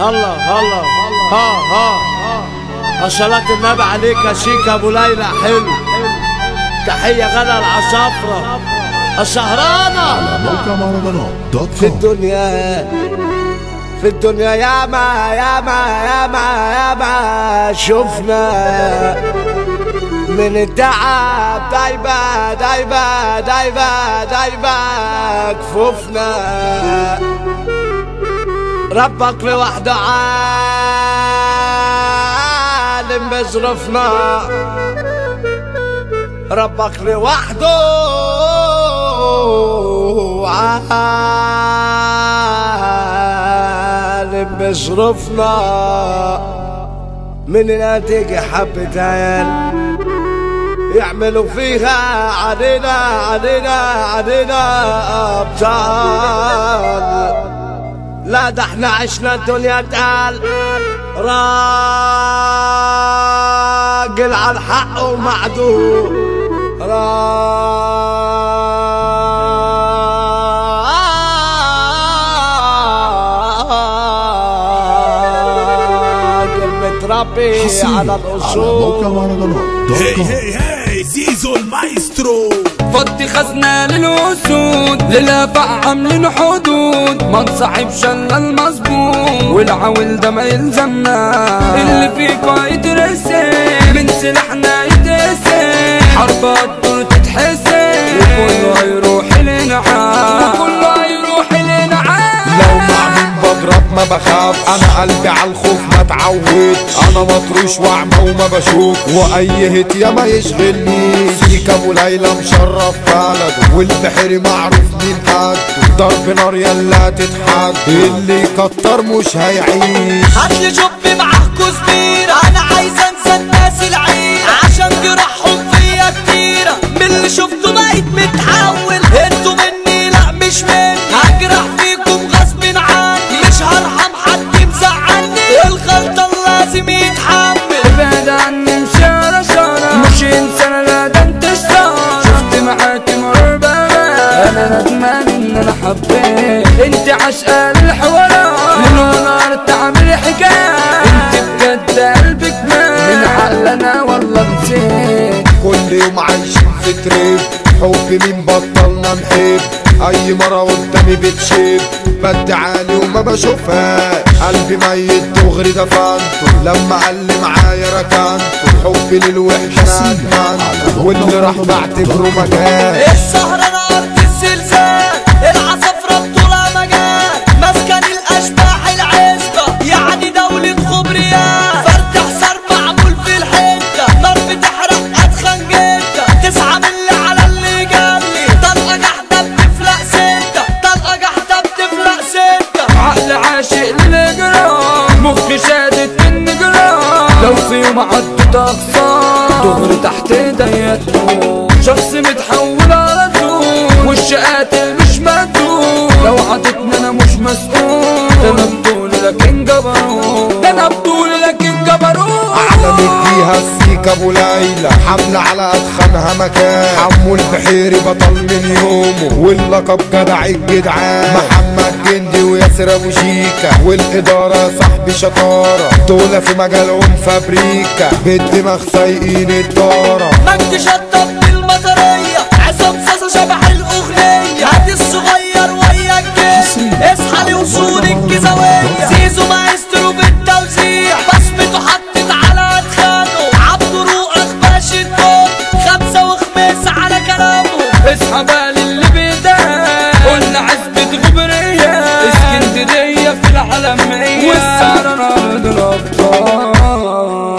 الله الله ها ها صلاة النبي عليك يا شيك ابو ليلى حلو تحية غلا العصافرة السهرانة موقع مهرجانات دوت في كوم الدنيا في الدنيا يا ما يا ما يا ما يا ما شفنا من التعب دايبة دايبة دايبة دايبة كفوفنا ربك لوحده عالم بظروفنا ربك لوحده عالم بظروفنا مننا تيجي حبة عيال يعملوا فيها علينا علينا علينا أبطال لا ده احنا عشنا الدنيا تقال راجل على الحق ومعدول راجل متربي حصريا على على موقع الأصول مهرجانات دوت هي كوم هي هي زيزو المايسترو فضي خزنة للأسود للأفع عاملين حدود ما نصاحبش الا المظبوط والعويل ده ما يلزمنا اللي فيكوا يترسم من سلاحنا يتقسم حرب الدور تتحسم وكله هيروح لنعام وكله هيروح لنعام لو مع مين بضرب ما بخاف انا قلبي على الخوف ما تعودش انا مطروش واعمى وما بشوف واي هت يا ما يشغلني فيك ابو ليلى مشرف بلده والبحر معروف مين حد ضرب نار يلا تتحد اللي يكتر مش هيعيش هاتلي شوفي معاه كزبيرة انا عايز انسى الناس العيرة عشان جراحهم فيا كتيرة من اللي شفته بقيت متحول انتوا مني لا مش مني هجرح فيكم غصب عني مش هرحم حد مزعلني الغلطة لازم يتحمل ابعد عني مشارة شارة مش انسان لا ده انت شطارة شفت معاك مربى انا ندمان ان انا حبيت انت عشقة للحوارات من ونار تعمل حكاية انت بجد قلبك مات من عقلنا والله نسيت كل يوم عايشين في تريب حب مين بطلنا نحب اي مرة قدامي بتشيب بدي عالي وما بشوفهاش قلبي ميت دغري دفنته لما قال لي معايا ركنته حبي للوحشة ندمنته واللي راح بعتبره مكان السهرة انا ارض الزلزال العصافرة بطولها مجال مسكن الاشباح العزبة يعني دولة خبريات فرد حصار معمول في الحتة نار بتحرق اتخن جدا تسعة ملي على اللي جالي طلقة جحدة بتفلق ستة طلقة جحدة بتفلق ستة عقل عاشق للجرام مخي شادد من جرام لو في يوم عدت اقصى دغري تحت ايديا تموت شخص متحول على طول وش قاتل مش مقتول لو عدتني انا مش مسؤول ده انا بطول لكن جبروت ده انا بطول لكن جبروت على مديها السيك ابو ليلى حملة على اتخنها مكان حمو البحيري بطل من يومه واللقب جدع الجدعان محمد جندي وياسر ابو شيكا والاداره صاحبي شطاره دول في مجالهم فابريكا بالدماغ سايقين الداره مجدي شطب بالمطرية عصام صاصة شبح الأغنية هات الصغير ويا الجيش اصحى لوصول الجزاوية زيزو مايسترو بالتوزيع بصمته حطت على أدخانه عبده روح باش الدور خمسة وخميس على كلامه اصحى بالي اللي بيداه قلنا عزبة غبرية اسكندرية في العالمية والسعر نار الأبطال